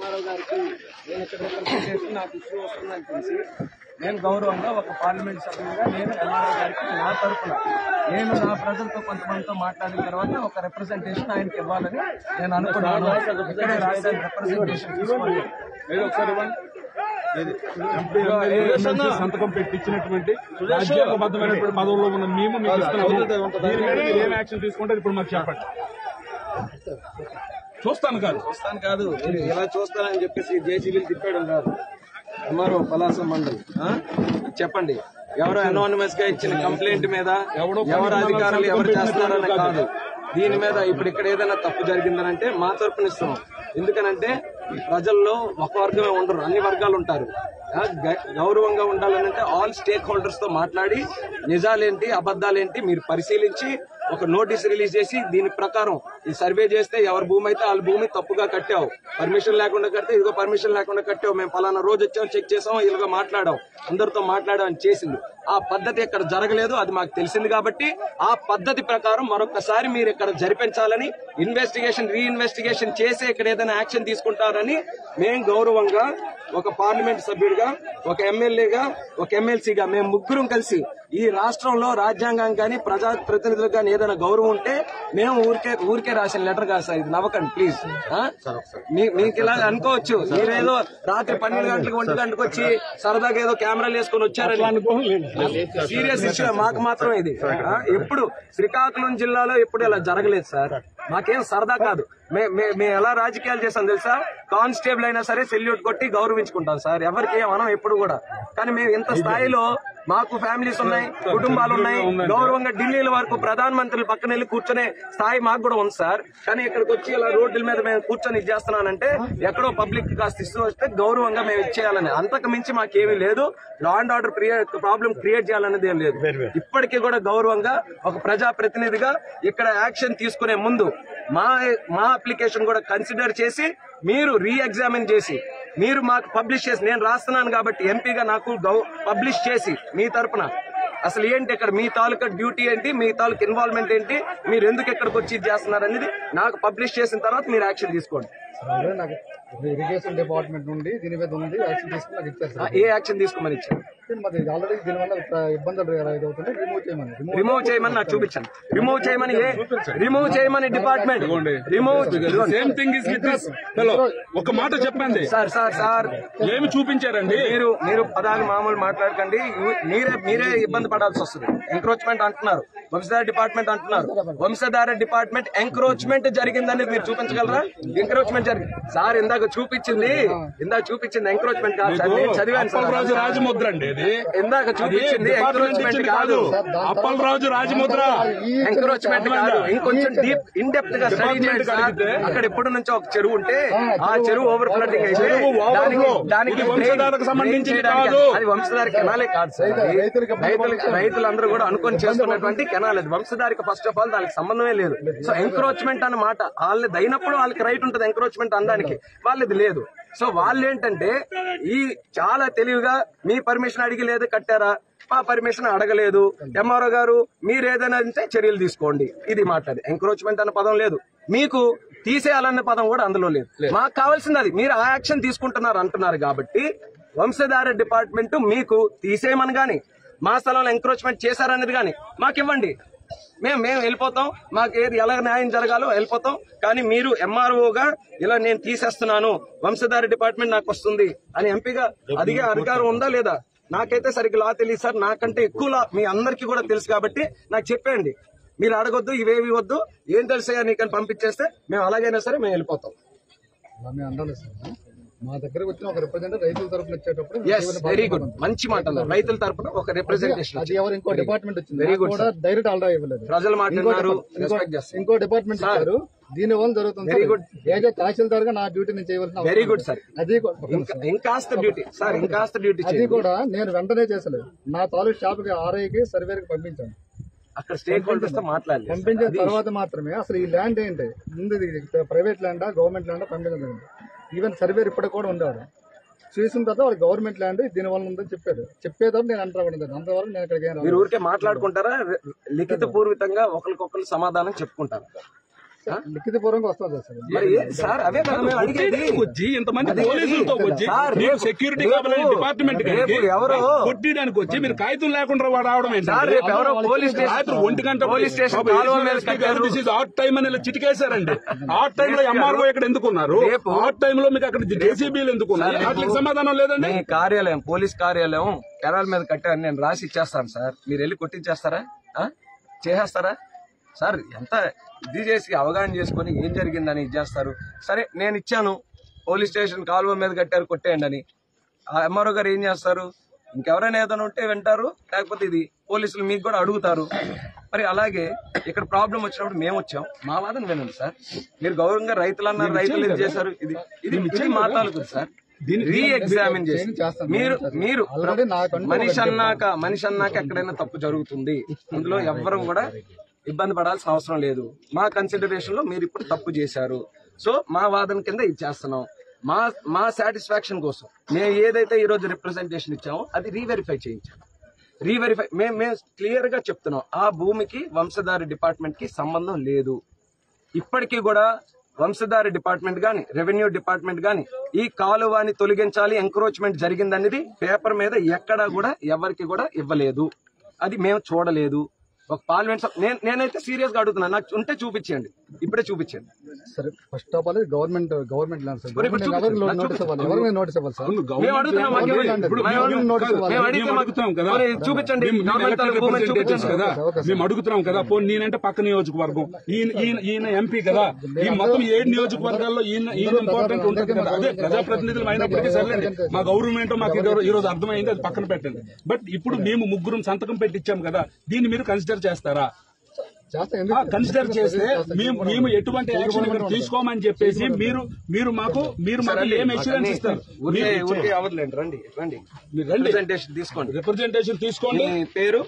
MRO గారికి నేను ఇక్కడ రిప్రజెంటేషన్ నాకు ఇష్యూ వస్తుందని తెలిసి నేను గౌరవంగా ఒక పార్లమెంట్ సభ్యులుగా నేను ఎంఆర్ఓ గారికి నా తరఫున నేను నా ప్రజలతో కొంతమందితో మాట్లాడిన తర్వాత ఒక రిప్రజెంటేషన్ ఆయనకి ఇవ్వాలని నేను అనుకున్నాను ఇక్కడే రాశాను రిప్రజెంటేషన్ తీసుకోండి ఏదో ఒకసారి ఇవ్వండి. ఏది? ఎంపీ ఎమ్మెల్సీ సంతకం పెట్టించినటువంటి రాజ్యాంగబద్ధమైనటువంటి పదవుల్లో ఉన్న మేము మీకు ఇస్తున్నాము దీని మీద మీరు ఏం యాక్షన్ తీసుకుంటారు ఇప్పుడు మాకు చెప్పండి చూస్తాను కాదు చూస్తాను కాదు మీరు ఇలా చూస్తానని చెప్పేసి జేసీబీలు తిప్పాడు కాదు ఎంఆర్ఓ పలాస మండలి ఆ? చెప్పండి ఎవరు అనానిమస్ గా ఇచ్చిన కంప్లైంట్ మీద ఎవడో ఎవరు అధికారులు ఎవరు చేస్తున్నారని కాదు దీని మీద ఇప్పుడు ఇక్కడ ఏదైనా తప్పు జరిగిందనంటే మా తరపున ఇస్తున్నాం ఎందుకనంటే ప్రజల్లో ఒక వర్గమే ఉండరు అన్ని వర్గాలు ఉంటారు ఆ, గ- గౌరవంగా ఉండాలనంటే ఆల్ స్టేక్ హోల్డర్స్ తో మాట్లాడి నిజాలేంటి అబద్ధాలేంటి మీరు పరిశీలించి ఒక నోటీస్ రిలీజ్ చేసి దీని ప్రకారం ఈ సర్వే చేస్తే ఎవరి భూమి అయితే వాళ్ళ భూమి తప్పుగా కట్టావు పర్మిషన్ లేకుండా కడితే ఇదిగో పర్మిషన్ లేకుండా కట్టావు మేము ఫలానా రోజు వచ్చాం చెక్ చేసాం ఇలాగ మాట్లాడాం అందరితో మాట్లాడాం అని చేసింది ఆ పద్ధతి ఇక్కడ జరగలేదు అది మాకు తెలిసింది కాబట్టి ఆ పద్ధతి ప్రకారం మరొకసారి మీరు ఇక్కడ జరిపించాలని ఇన్వెస్టిగేషన్ రీఇన్వెస్టిగేషన్ చేసి ఇక్కడ ఏదైనా యాక్షన్ తీసుకుంటారని మేము గౌరవంగా ఒక పార్లమెంట్ సభ్యుడిగా ఒక ఎమ్మెల్యేగా ఒక ఎమ్మెల్సీగా మేము ముగ్గురం కలిసి ఈ రాష్ట్రంలో రాజ్యాంగం కానీ ప్రజా ప్రతినిధులకు కానీ ఏదైనా గౌరవం ఉంటే మేము ఊరికే ఊరికే రాసిన లెటర్ కాదు సార్ ఇది నవ్వకండి ప్లీజ్ మీకు ఇలా అనుకోవచ్చు మీరేదో రాత్రి పన్నెండు గంటలకు ఒంటి గంటకు వచ్చి సరదాగా ఏదో కెమెరాలు వేసుకొని వచ్చారని సీరియస్ ఇష్యూ మాకు మాత్రం ఇది ఆ, ఎప్పుడు శ్రీకాకుళం జిల్లాలో ఎప్పుడు ఇలా జరగలేదు సార్ మాకేం సరదా కాదు మే- మే- మేము ఎలా రాజకీయాలు చేస్తాం తెలుసా కానిస్టేబుల్ అయినా సరే సెల్యూట్ కొట్టి గౌరవించుకుంటాం సార్ ఎవరికి ఏం మనం ఎప్పుడు కూడా కానీ మేము ఇంత స్థాయిలో మాకు ఫ్యామిలీస్ ఉన్నాయి కుటుంబాలు ఉన్నాయి గౌరవంగా ఢిల్లీల వరకు ప్రధాన మంత్రులు పక్కన వెళ్ళి కూర్చునే స్థాయి మాకు కూడా ఉంది సార్ కానీ ఇక్కడికి వచ్చి ఇలా రోడ్ల మీద మేము కూర్చొని ఇది చేస్తున్నానంటే ఎక్కడో పబ్లిక్ కాస్త ఇస్తూ వస్తే గౌరవంగా మేము ఇచ్చేయాలని అంతకు మించి మాకేమీ లేదు law and order problem create చేయాలనేది ఏం లేదు ఇప్పటికీ కూడా గౌరవంగా ఒక ప్రజా ప్రతినిధిగా ఇక్కడ యాక్షన్ తీసుకునే ముందు మా మా అప్లికేషన్ కూడా కన్సిడర్ చేసి మీరు రీ ఎగ్జామిన్ చేసి మీరు మాకు పబ్లిష్ చేసి నేను రాస్తున్నాను కాబట్టి ఎంపీగా నాకు పబ్లిష్ చేసి మీ తరపున అసలు ఏంటి ఇక్కడ మీ తాలూకా డ్యూటీ ఏంటి మీ తాలూకా ఇన్వాల్వ్మెంట్ ఏంటి మీరు ఎందుకు ఇక్కడికి వచ్చి ఇది చేస్తున్నారు అనేది నాకు పబ్లిష్ చేసిన తర్వాత మీరు యాక్షన్ తీసుకోండి ఆల్రెడీ నాకు ఇరిగేషన్ డిపార్ట్మెంట్ నుండి దీని మీద ఉంది యాక్షన్ తీసుకుని నాకు ఇచ్చారు ఆ, సార్ ఏ యాక్షన్ తీసుకోమని ఇచ్చారు మరి ఆల్రెడీ దీనివల్ల ప్ర- ఇబ్బందులు ఇదవుతుంది రిమూవ్ చేయమని రిమూవ్ రిమూవ్ చేయమని నాకు చూపించండి రిమూవ్ చేయమని ఏ రిమూవ్ చేయమని department remove same thing is with this hello ఒక మాట చెప్పండి సార్ సార్ సార్ ఏమి చూపించారండి మీరు మీరు పదాలు మామూలు మాట్లాడకండి ఇవి- మీరే మీరే ఇబ్బంది పడాల్సి వస్తుంది ఎంక్రోచ్మెంట్ అంటున్నారు వంశధార డిపార్ట్మెంట్ అంటున్నారు వంశధార డిపార్ట్మెంట్ ఎంక్రోచ్మెంట్ జరిగిందనేది మీరు చూపించగలరా ఎంక్రోచ్మెంట్ జరిగింది సార్ ఇందాక చూపించింది ఇందాక చూపించింది ఎంక్రోచ్మెంట్ కాదు సార్ నేను చదివాను సార్ అప్పలరాజు రాజముద్ర అండి ఇది ఇందాక అది చూపించింది డిపార్ట్మెంట్ ఎంక్రోచ్మెంట్ ఇచ్చింది కాదు కాదు అప్పలరాజు రాజముద్ర ఎంక్రోచ్మెంట్ కాదు ఇంకొంచెం డీప్ ఇన్ డెప్త్ గా స్టడీ చేయండి సార్ అడిగితే? అక్కడ ఎప్పటి నుంచో ఒక చెరువు ఉంటే ఆ చెరువు ఓవర్ ఫ్లడింగ్ అయితే చెరువు దానికి overflow. దానికి ఇది వంశధారకు drain- సంబంధించింది drain చేయడానికి కాదు. అది వంశధార కెనాలే కాదు సార్ అది. రైతులకి రైతులు రైతులందరూ కూడా అనుకొని చేస్తున్నటువంటి కెనాల్ అది వంశధారికి ఫస్ట్ ఆఫ్ ఆల్ దానికి సంబంధమే లేదు సో ఎంక్రోచ్మెంట్ అన్నమాట వాళ్ళది అయినప్పుడు వాళ్ళకి రైట్ ఉంటుంది ఎంక్రోచ్మెంట్ అనడానికి వాళ్ళది లేదు సో వాళ్ళు ఏంటంటే ఈ చాలా తెలివిగా మీ పర్మిషన్ అడిగి లేదు కట్టారా మా పర్మిషన్ అడగలేదు ఎంఆర్ఓ గారు మీరు ఏదైనా అంటే చర్యలు తీసుకోండి ఇది మాట్లాడి ఎంక్రోచ్మెంట్ అన్న పదం లేదు మీకు తీసేయాలన్న పదం కూడా అందులో లేదు మాకు కావాల్సింది అది మీరు ఆ యాక్షన్ తీసుకుంటున్నారు అంటున్నారు కాబట్టి వంశధార డిపార్ట్మెంట్ మీకు తీసేయమని గాని మా స్థలంలో ఎంక్రోచ్మెంట్ చేశారనేది గాని మాకు ఇవ్వండి మేము మేము వెళ్ళిపోతాం మాకు ఏది ఎలా న్యాయం జరగాలో వెళ్ళిపోతాం కానీ మీరు ఎంఆర్ఓగా ఇలా నేను తీసేస్తున్నాను వంశధార డిపార్ట్మెంట్ నాకు వస్తుంది అని ఎంపీగా అదిగే అధికారం ఉందా లేదా నాకైతే సరిగ్గా లా తెలియదు సార్ నాకంటే ఎక్కువ లా మీ అందరికీ కూడా తెలుసు కాబట్టి నాకు చెప్పేయండి మీరు అడగొద్దు ఇవేవి వద్దు ఏం తెలుసా నీకని పంపించేస్తే మేము అలాగైనా సరే మేము వెళ్ళిపోతాం అలా మేము అందాలి సార్ మా దగ్గరకు వచ్చిన ఒక రిప్రజెంటేటివ్ రైతుల తరఫున వచ్చేటప్పుడు ఎస్ వెరీ గుడ్ మంచి మాట అన్నారు రైతుల తరపున ఒక రిప్రజెంటేషన్ అది ఎవరు ఇంకో డిపార్ట్మెంట్ వచ్చింది Very నాకు good, కూడా డైరెక్ట్ ఆల్రెడీ ఇవ్వలేదు ప్రజలు ఇంకో మాట్లాడినారు డిపార్ట్- ఇంకో- రెస్పెక్ట్ చేస్తాం ఇంకో డిపార్ట్మెంట్ ఇచ్చారు దీని వల్ల జరుగుతుంది Very సార్. good. ఏదో తహసీల్దార్ గా నా డ్యూటీ నేను చేయవలసిన వెరీ అవసరం గుడ్ లేదు. సార్ అది కూడా- ఒక ఇంకా ఇంకాస్త డ్యూటీ సార్ ఇంకాస్త డ్యూటీ అది చేయండి కూడా నేను వెంటనే చేసలేదు నా తాలూకు షాప్ కి ఆర్ఐకి సర్వేకి పంపించాను అక్కడ స్టేక్ హోల్డర్స్ తో మాట్లాడలేదు పంపించిన తర్వాత మాత్రమే అసలు ఈ ల్యాండ్ ఏంటి ముందు ఇది ప్రైవేట్ ల్యాండా గవర్నమెంట్ ల్యాండా పంపించలేదు ఈవెన్ సర్వేర్ ఇప్పటికి కూడా ఉండేవారు చూసిన తర్వాత వాళ్ళు గవర్నమెంట్ ల్యాండ్ దీని వల్ల ఉందని చెప్పారు చెప్పేటప్పుడు నేను అంటారు అంతవరకు నేను ఇక్కడికి ఏం రాలేదు. మీరు ఊరికే మాట్లాడుకుంటారా లిఖిత పూర్వితంగా ఒకరికొకరు సమాధానం చెప్పుకుంటారు లిఖితపూర్వకంగా వస్తుంది సార్ మరి ఏ- సార్ అవే కదా మేము అడిగేది కొట్టేయడానికి వచ్చి ఇంతమంది అదే పోలీసులతో కదా. వచ్చి సార్, మీకు రేపు- సెక్యూరిటీ రేపు- కావాలని డిపార్ట్మెంట్ రేపు ఎవరో- కొట్టడానికి వచ్చి మీరు కాగితం లేకుండా వాడు రావడం సార్ రేపు ఎవరో పోలీస్ స్టేషన్ రాత్రి ఒంటి గంట పోలీస్ స్టేషన్ కాలువ మీద కట్టారు దిస్ ఇస్ ఆట్ టైం అని ఇలా చిటికేశారండి ఆట్ టైం లో ఎంఆర్ఓ ఇక్కడ ఎందుకున్నారు రేపు- ఆట్ టైం లో మీకు అక్కడ జేసీబీలు ఎందుకున్నారు వాటికి సమాధానం లేదండి మీ కార్యాలయం పోలీస్ కార్యాలయం కెనాల్ మీద కట్టారని నేను రాసి ఇచ్చేస్తాను సార్ మీరు వెళ్ళి కొట్టించేస్తారా ఆ? చేసేస్తారా సార్ ఎంత ఇది చేసి అవగాహన చేసుకొని ఏం జరిగిందని ఇది చేస్తారు సరే నేను ఇచ్చాను పోలీస్ స్టేషన్ కాలువ మీద కట్టారు కొట్టేయండి అని ఆ ఎంఆర్ఓ గారు ఏం చేస్తారు ఇంకెవరైనా ఏదైనా ఉంటే వింటారు లేకపోతే ఇది పోలీసులు మీకు కూడా అడుగుతారు మరి అలాగే ఇక్కడ ప్రాబ్లం వచ్చినప్పుడు మేము వచ్చాం మా వాదన వినండి సార్ మీరు గౌరవంగా రైతులు అన్నారు రైతులు ఇది చేశారు ఇది ఇది ఇది మా తాలూకు సార్ రీ ఎగ్జామిన్ చేసి చేస్తాను. మీరు మీరు ఆల్రెడీ నాకంటూ మనిషి అన్నాక మనిషి అన్నాక ఎక్కడైనా తప్పు జరుగుతుంది అందులో ఎవ్వరం కూడా ఇబ్బంది పడాల్సిన అవసరం లేదు మా కన్సిడరేషన్ లో మీరు ఇప్పుడు తప్పు చేశారు సో మా వాదన కింద ఇది చేస్తున్నాం మా మా సాటిస్ఫాక్షన్ కోసం మేము ఏదైతే ఈ రోజు రిప్రజెంటేషన్ ఇచ్చామో అది రీవెరిఫై చేయించాం రీవెరిఫై మేము మేము క్లియర్ గా చెప్తున్నాం ఆ భూమికి వంశధారి డిపార్ట్మెంట్ కి సంబంధం లేదు ఇప్పటికీ కూడా వంశధారి డిపార్ట్మెంట్ గాని రెవెన్యూ డిపార్ట్మెంట్ గాని ఈ కాలువని తొలగించాలి ఎంక్రోచ్మెంట్ జరిగిందనేది పేపర్ మీద ఎక్కడా కూడా ఎవరికి కూడా ఇవ్వలేదు అది మేము చూడలేదు ఒక పార్లమెంట్ సభ- నేను నేనైతే సీరియస్ గా అడుగుతున్నాను నాకు ఉంటే చూపించండి ఇప్పుడే చూపించండి సరే first of all government government land sir మరి ఇప్పుడు గవర్నమెంట్ ఎవరికి చూపించు. నోటీస్ ఇవ్వాలి ఎవరి మీద నోటీస్ ఇవ్వాలి సార్ మేము అడుగుతున్నాం మాకు గవర్నమెంట్ ఇవ్వండి. ఇప్పుడు మేము గవర్నమెంట్ నోటీస్ అడుగుతున్నాం. ఇవ్వాలి. మేము అడిగితే మేము మాకు అడుగుతున్నాం కదా. మరి చూపించండి మేము- మేము గవర్నమెంట్ elected తాలూకు భూమిని representatives చూపించండి కదా ఓకే సార్. మేము అడుగుతున్నాం కదా పోనీ నేనంటే పక్క నియోజకవర్గం ఈయన ఈయన ఈయన ఎంపీ కదా ఈ మొత్తం ఏడు నియోజకవర్గాల్లో ఈయన ఈయన ఇంపార్టెంట్ ఉంటుంది కదా అదే ప్రజాప్రతినిధులు అయినప్పటికీ సరేండి మా గౌరవం ఏంటో మాకు ఇది ఈ రోజు అర్థమైంది అది పక్కన పెట్టండి బట్ ఇప్పుడు మేము ముగ్గురం సంతకం పెట్టించాం కదా దీన్ని మీరు కన్సిడర్ చేస్తారా చేస్తా ఎందుకు కన్సిడర్ చేస్తే మేము మేము ఎటువంటి యాక్షన్ ఇక్కడ తీసుకోమని చెప్పేసి మీరు మీరు మాకు మీరు మాకు ఏం ఎక్స్పీరియన్స్ ఇస్తారు ఊరికే ఊరికే అవ్వదులేండి రండి రండి మీరు రండి ప్రెజెంటేషన్ తీసుకోండి రిప్రజెంటేషన్ తీసుకోండి మీ పేరు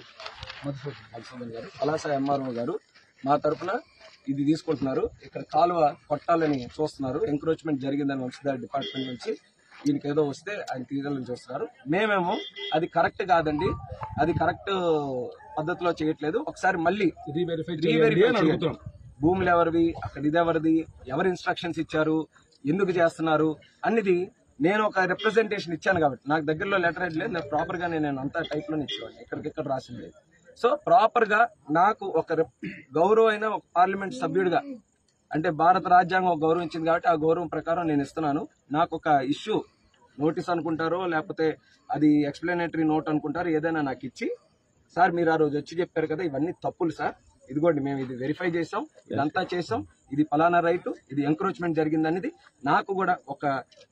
మధుసూదన్ గారు పలాస ఎంఆర్ఓ గారు మా తరపున ఇది తీసుకుంటున్నారు ఇక్కడ కాలువ కొట్టాలని చూస్తున్నారు ఎంక్రోచ్మెంట్ జరిగిందని వంశధార డిపార్ట్మెంట్ నుంచి దీనికి ఏదో వస్తే ఆయన తీయాలని చూస్తున్నారు మేమేమో అది కరెక్ట్ కాదండి అది కరెక్ట్ పద్ధతిలో చేయట్లేదు ఒకసారి మళ్ళీ రీవెరిఫై రీవెరిఫై చేయండి అని చేయండి. అడుగుతున్నాం భూములు ఎవరివి అక్కడ ఇది ఎవరిది ఎవరు ఇన్స్ట్రక్షన్స్ ఇచ్చారు ఎందుకు చేస్తున్నారు అన్నిది నేను ఒక రిప్రజెంటేషన్ ఇచ్చాను కాబట్టి నాకు దగ్గరలో లెటర్ హెడ్ లేదు నాకు ప్రాపర్ గా నేను అంతా టైప్ లోనే ఇచ్చేవాడిని ఇక్కడికిక్కడ రాసింది లేదు సో ప్రాపర్ గా నాకు ఒక rep- గౌరవమైన ఒక పార్లమెంట్ సభ్యుడిగా అంటే భారత రాజ్యాంగం ఒక గౌరవించింది కాబట్టి ఆ గౌరవం ప్రకారం నేను ఇస్తున్నాను నాకు ఒక ఇష్యూ నోటీస్ అనుకుంటారో లేకపోతే అది ఎక్స్ప్లెనేటరీ నోట్ అనుకుంటారో ఏదైనా నాకు ఇచ్చి సార్ మీరు ఆ రోజు వచ్చి చెప్పారు కదా ఇవన్నీ తప్పులు సార్ ఇదిగోండి మేము ఇది వెరిఫై చేసాం ఇదంతా చేసాం ఇది ఫలానా రైట్ ఇది ఎంక్రోచ్మెంట్ జరిగింది అనేది నాకు కూడా ఒక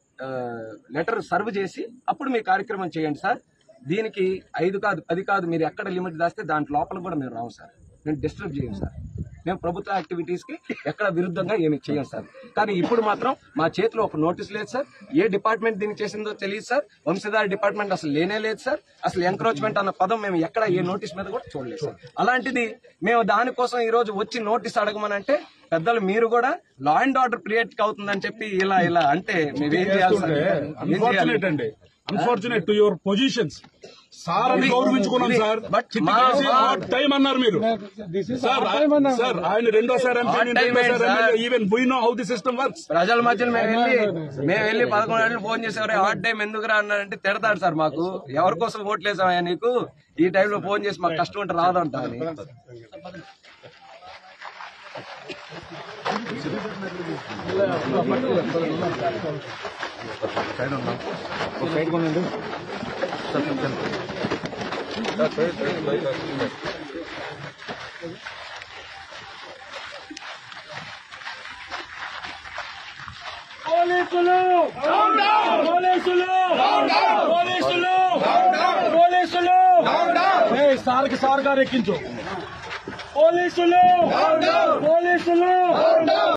లెటర్ సర్వ్ చేసి అప్పుడు మీ కార్యక్రమం చేయండి సార్ దీనికి ఐదు కాదు పది కాదు మీరు ఎక్కడ లిమిట్ దాస్తే దాంట్ లోపల కూడా మేము రాము సార్ మేము డిస్టర్బ్ చేయం సార్ మేము ప్రభుత్వ యాక్టివిటీస్ కి ఎక్కడ విరుద్ధంగా ఏమి చేయం సార్ కానీ ఇప్పుడు మాత్రం మా చేతిలో ఒక నోటీస్ లేదు సార్ ఏ డిపార్ట్మెంట్ దీన్ని చేసిందో తెలియదు సార్ వంశధార డిపార్ట్మెంట్ అసలు లేనే లేదు సార్ అసలు ఎంక్రోచ్మెంట్ అన్న పదం మేము ఎక్కడ ఏ నోటీస్ మీద కూడా చూడలేదు సార్ అలాంటిది మేము దానికోసం ఈ రోజు వచ్చి నోటీస్ అడగమనంటే పెద్దలు మీరు కూడా లా అండ్ ఆర్డర్ క్రియేట్ అవుతుందని చెప్పి ఇలా ఇలా అంటే మేమేం చేయాలి సార్ ఏం చేయాలి? అన్ఫార్చునేట్ అండి unfortunate to your positions sir అని గౌరవించుకున్నాం ఇది- సార్ but చిట్టి మా- కేసి మా- hard time అన్నారు మీరు సార్ సార్ ఆయన రెండోసారి ఎంపీ Hard time ఏంటి sir? Even we know how the system works ప్రజల మధ్యలో మేము వెళ్ళి మేము వెళ్ళి పదకొండు గంటలు ఫోన్ చేసేవారు హార్డ్ టైం ఎందుకురా అన్నారంటే తిడతాడు సార్ మాకు ఎవరి కోసం ఓట్లేసామయ్యా నీకు ఈ టైంలో ఫోన్ చేసి మాకు కష్టం ఉంటే రాదంట అని పోలీసులు పోలీసులు పోలీసులు పోలీసులు సార్కి సార్ గారు ఎక్కించు పోలీసులు పోలీసులు